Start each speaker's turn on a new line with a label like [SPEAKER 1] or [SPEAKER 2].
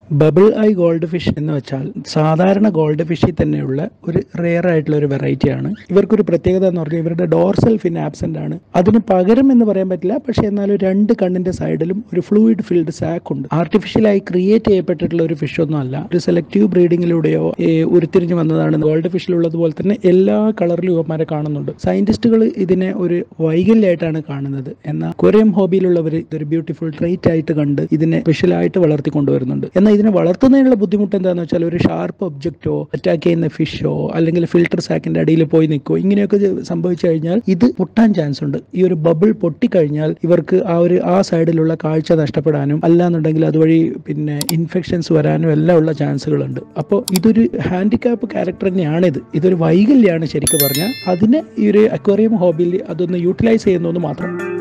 [SPEAKER 1] bubble I gold fish എന്ന് വെച്ചാൽ സാധാരണ ഗോൾഡ് ഫിഷിൽ തന്നെയുള്ള ഒരു റെയർ ആയിട്ടുള്ള ഒരു വെറൈറ്റിയാണ് ഇവർക്കൊരു പ്രത്യേകത എന്ന് പറഞ്ഞാൽ ഇവരുടെ ഡോർസൽ ഫിൻ ആബ്സെന്റ് ആണ് അതിന് പകരം എന്ന് പറയാൻ പറ്റില്ല പക്ഷേ എന്നാലും രണ്ട് കണ്ണിന്റെ സൈഡിലും ഒരു ഫ്ലൂയിഡ് ഫിൽഡ് സാക്ക് ഉണ്ട് ആർട്ടിഫിഷ്യലായി ക്രിയേറ്റ് ചെയ്യപ്പെട്ടിട്ടുള്ള ഒരു ഫിഷ് ഒന്നും അല്ല ഒരു സെലക്റ്റീവ് ബ്രീഡിങ്ങിലൂടെയോ ഏ, ഉരുത്തിരിഞ്ഞു വന്നതാണ് ഗോൾഡ് ഫിഷിലുള്ളതുപോലെ തന്നെ എല്ലാ കളറിലും ഇവന്മാരെ കാണുന്നുണ്ട് സയന്റിസ്റ്റുകൾ ഇതിനെ ഒരു വൈകല്യമായിട്ടാണ് കാണുന്നത് എന്നാൽ കൊറിയം ഹോബിയിലുള്ളവർ ഇതൊരു ബ്യൂട്ടിഫുൾ ട്രൈറ്റ് ആയിട്ട് കണ്ട് ഇതിനെ സ്പെഷ്യലായിട്ട് വളർത്തി കൊണ്ടുവരുന്നുണ്ട് എന്നാൽ ഇതിനെ വളർത്തുന്നതിനുള്ള ബുദ്ധിമുട്ട് എന്താണെന്ന് വെച്ചാൽ ഒരു ഷാർപ്പ് ഒബ്ജക്റ്റോ അറ്റാക്ക് ചെയ്യുന്ന ഫിഷോ അല്ലെങ്കിൽ ഫിൽട്ടർ സാക്കിന്റെ അടിയിൽ പോയി നിൽക്കോ ഇങ്ങനെയൊക്കെ ഇത് സംഭവിച്ചു കഴിഞ്ഞാൽ ഇത് പൊട്ടാൻ ചാൻസ് ഉണ്ട് ഈ ഒരു ബബിൾ പൊട്ടിക്കഴിഞ്ഞാൽ ഇവർക്ക് ആ ഒരു ആ സൈഡിലുള്ള കാഴ്ച നഷ്ടപ്പെടാനും അല്ലാന്നുണ്ടെങ്കിൽ അതുവഴി പിന്നെ ഇൻഫെക്ഷൻസ് വരാനും എല്ലാം ഉള്ള ചാൻസുകളുണ്ട് അപ്പോൾ ഇതൊരു ഹാൻഡിക്യാപ്പ് ക്യാരക്ടർ തന്നെയാണിത് ഇതൊരു വൈകല്യമാണ് ശരിക്കും പറഞ്ഞാൽ അതിനെ ഈ ഒരു അക്വേറിയം ഹോബിയിൽ അതൊന്ന് യൂട്ടിലൈസ് ചെയ്യുന്നു എന്ന് മാത്രം